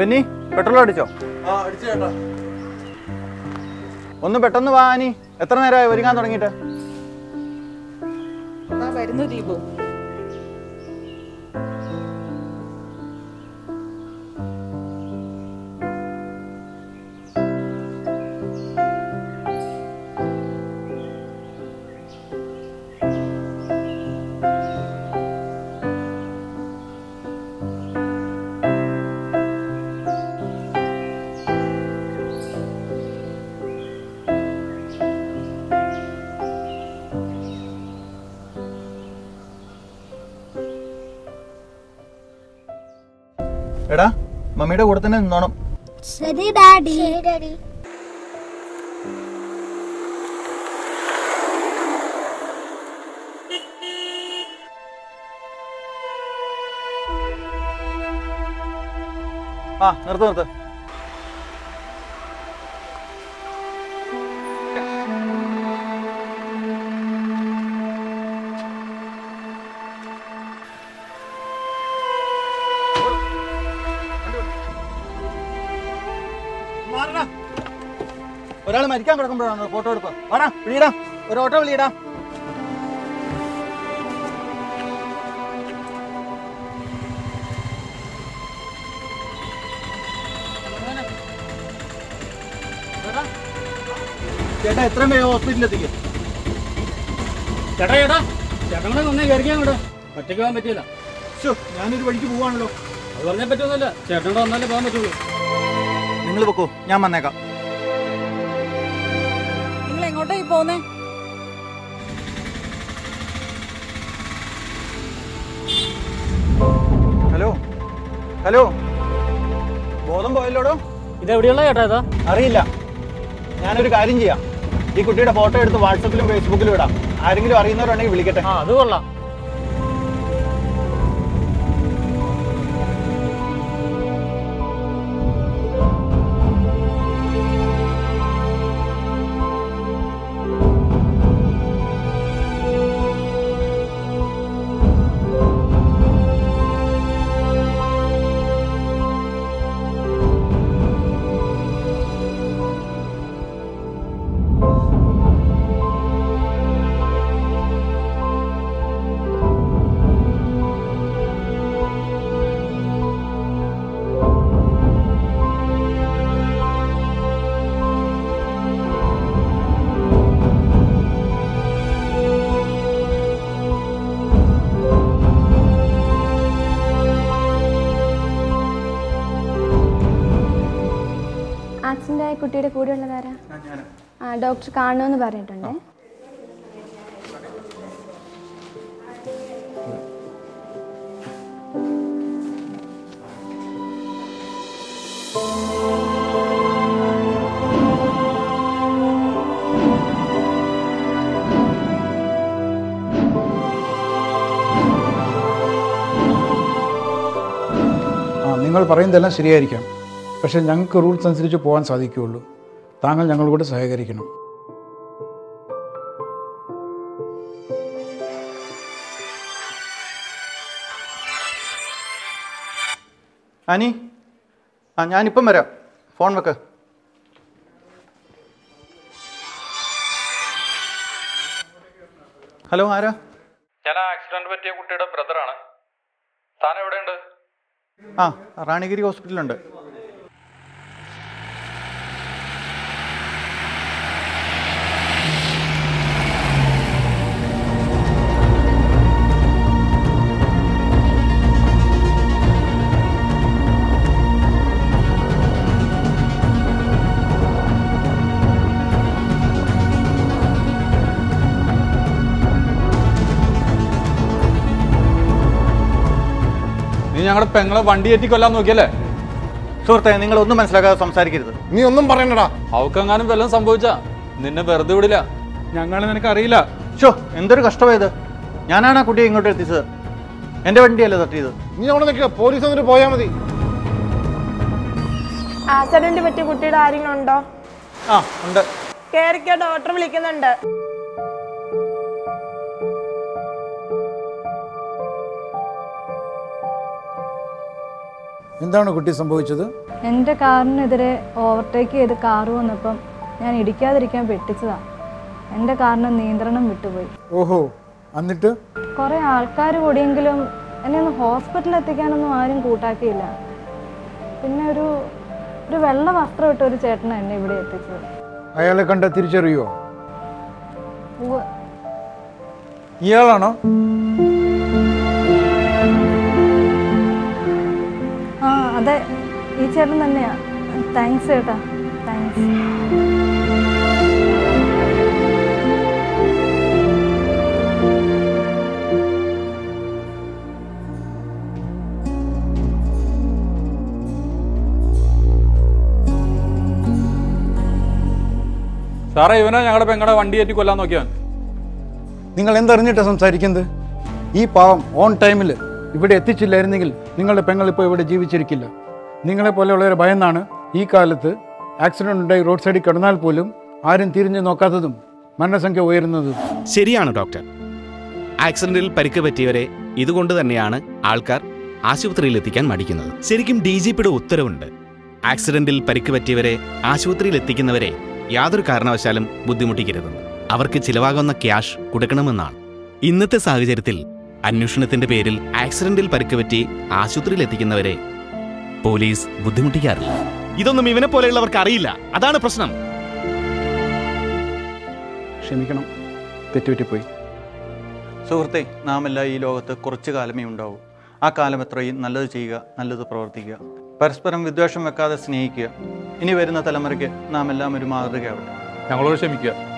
Benny petrol അടിച്ചോ ആ അടിച്ചു ചേട്ടാ ഒന്ന് പെട്ടെന്ന് വാ ആനി എത്ര നേരമായി ഒരുങ്ങാൻ തുടങ്ങിയിട്ട് ആ വരുന്നു ദീപു എടാ മമ്മിയുടെ കൂടെ തന്നെ നിന്നോണം ശരി ഡാഡി ശരി ഡാഡി ആ നിർത്ത് നിർത്ത് ഒരാൾ മരിക്കാൻ കിടക്കുമ്പോഴാണ് ഫോട്ടോ എടുക്കുക വാടാ വിളിയിടാ ഒരു ഓട്ടോ വിളിയിടാ ചേട്ടാ എത്രയും വേഗം ഹോസ്പിറ്റലിൽ എത്തിക്കും ചേട്ടാ ചേട്ടാ ചേട്ടൻ കൂടെ നന്നായി കയറിക്കാൻ കൂടെ ഒറ്റയ്ക്ക് പോകാൻ പറ്റില്ല ശ്ശോ, ഞാനൊരു വഴിക്ക് പോവാണല്ലോ അത് പറഞ്ഞാൽ പറ്റുമൊന്നുമില്ല ചേട്ടൻ കൂടെ വന്നാലേ പോകാൻ പറ്റുള്ളൂ നിങ്ങൾ പൊക്കോ ഞാൻ വന്നേക്കാം നിങ്ങൾ എങ്ങോട്ടായി പോകുന്നേ ഹലോ ഹലോ ബോധം പോയല്ലോടോ ഇത് എവിടെയുള്ള ചേട്ടാ ഇതാ അറിയില്ല ഞാനൊരു കാര്യം ചെയ്യാം ഈ കുട്ടിയുടെ ഫോട്ടോ എടുത്ത് വാട്സപ്പിലും ഫേസ്ബുക്കിലും ഇടാം ആരെങ്കിലും അറിയുന്നവരുണ്ടെങ്കിൽ വിളിക്കട്ടെ ആ അത് കൊള്ളാം ആക്സിഡന്റ് ആയ കുട്ടിയുടെ കൂടെ ഉള്ളതാരാ ആ ഡോക്ടർ കാണുമെന്ന് പറഞ്ഞിട്ടുണ്ട് ആ നിങ്ങൾ പറയുന്നതെല്ലാം ശരിയായിരിക്കാം പക്ഷേ ഞങ്ങൾക്ക് റൂൾസ് അനുസരിച്ച് പോകാൻ സാധിക്കുകയുള്ളൂ താങ്കൾ ഞങ്ങളോട് സഹകരിക്കണം അനി ആ ഞാനിപ്പം വരാം ഫോൺ വെക്ക് ഹലോ ആരാ ഞാൻ ആ ആക്സിഡന്റ് പറ്റിയ കുട്ടിയുടെ ബ്രദറാണ് താൻ എവിടെയുണ്ട് ആ റാണിഗിരി ഹോസ്പിറ്റലുണ്ട് നീ ഞങ്ങളുടെ പെങ്ങളെ വണ്ടി കയറ്റി കൊല്ലാൻ നോക്കിയല്ലേ സുഹൃത്തെ നിങ്ങൾ ഒന്നും മനസ്സിലാക്കാതെ സംസാരിക്കരുത് നീ ഒന്നും പറയണ്ടടാ അവക്കെങ്ങാനും വല്ലതും സംഭവിച്ചാ നിന്നെ വെറുതെ വിടില്ല ഞങ്ങൾ നിനക്ക് അറിയില്ല ഷോ എന്തൊരു കഷ്ടമായത് ഞാനാണ് ആ കുട്ടിയെ ഇങ്ങോട്ട് എത്തിച്ചത് എൻ്റെ വണ്ടിയല്ലേ തട്ടിയത് നീ അവിടെ നിൽക്കുക പോലീസ് വന്നിട്ട് പോയാൽ മതി ആക്സിഡന്റ് പറ്റിയ കുട്ടിയുടെ ആരെങ്കിലും ഉണ്ടോ ആ ഉണ്ട് കേറിക്കോ ഡോക്ടർ വിളിക്കുന്നുണ്ട് എന്താണ് കുട്ടി സംഭവിച്ചത് എൻ്റെ കാറിനെതിരെ ഓവർടേക്ക് ചെയ്ത് കാറ് വന്നപ്പം ഞാൻ ഇടിക്കാതിരിക്കാൻ പെട്ടിച്ചതാ എൻ്റെ കാറിന് നിയന്ത്രണം വിട്ടുപോയി ഓഹോ എന്നിട്ട് കുറേ ആൾക്കാർ കൂടിയെങ്കിലും എന്നെ ഒന്ന് ഹോസ്പിറ്റലിൽ എത്തിക്കാനൊന്നും ആരും കൂട്ടാക്കിയില്ല പിന്നെ ഒരു ഒരു വെള്ള വസ്ത്രം ഇട്ട ഒരു ചേട്ടനാണ് എന്നെ ഇവിടെ എത്തിച്ചത് അയാളെ കണ്ട തിരിച്ചറിയോ ഉവ്വ്. ഇയാളാണോ ആ അതെ ഈ ചേട്ടൻ തന്നെയാ താങ്ക്സ് ചേട്ടാ താങ്ക്സ് സാറേ ഇവനെ ഞങ്ങളുടെ പെങ്ങളുടെ വണ്ടി കയറ്റി കൊല്ലാൻ നോക്കിയാൻ നിങ്ങൾ എന്തറിഞ്ഞിട്ടാണ് സംസാരിക്കുന്നത് ഈ പാവം ഓൺ ടൈമിൽ ഇവിടെ എത്തിച്ചില്ലായിരുന്നെങ്കിൽ നിങ്ങളുടെ പെങ്ങൾ ഇപ്പോൾ ഇവിടെ ജീവിച്ചിരിക്കില്ല നിങ്ങളെ പോലെയുള്ളവരെ ഭയന്നാണ് ഈ കാലത്ത് ആക്സിഡന്റ് ഉണ്ടായി റോഡ് സൈഡിൽ കിടന്നാൽ പോലും ആരും തിരിഞ്ഞു നോക്കാത്തതും മരണസംഖ്യ ഉയരുന്നതും ശരിയാണ് ഡോക്ടർ ആക്സിഡന്റിൽ പരിക്ക് പറ്റിയവരെ ഇതുകൊണ്ട് തന്നെയാണ് ആൾക്കാർ ആശുപത്രിയിൽ എത്തിക്കാൻ മടിക്കുന്നത് ശരിക്കും ഡി ജി പിയുടെ ഉത്തരവുണ്ട് ആക്സിഡന്റിൽ പരിക്ക് പറ്റിയവരെ ആശുപത്രിയിൽ എത്തിക്കുന്നവരെ യാതൊരു കാരണവശാലും ബുദ്ധിമുട്ടിക്കരുതെന്ന് അവർക്ക് ചിലവാകുന്ന ക്യാഷ് കൊടുക്കണമെന്നാണ് ഇന്നത്തെ സാഹചര്യത്തിൽ അന്വേഷണത്തിന്റെ പേരിൽ ആക്സിഡന്റിൽ പരിക്ക് പറ്റി ആശുപത്രിയിൽ എത്തിക്കുന്നവരെ പോലീസ് ബുദ്ധിമുട്ടിക്കാറില്ല ഇതൊന്നും ഇവനെ പോലെയുള്ളവർക്ക് അറിയില്ല അതാണ് പ്രശ്നം ക്ഷമിക്കണം തെറ്റുപറ്റിപ്പോയി സുഹൃത്തെ നാം എല്ലാം ഈ ലോകത്ത് കുറച്ചു കാലമേ ഉണ്ടാവൂ ആ കാലം എത്രയും നല്ലത് ചെയ്യുക നല്ലത് പ്രവർത്തിക്കുക പരസ്പരം വിദ്വേഷം വെക്കാതെ സ്നേഹിക്കുക ഇനി വരുന്ന തലമുറയ്ക്ക് നാം എല്ലാം ഒരു മാതൃകയാവട്ടെ ഞങ്ങളോട് ക്ഷമിക്കുക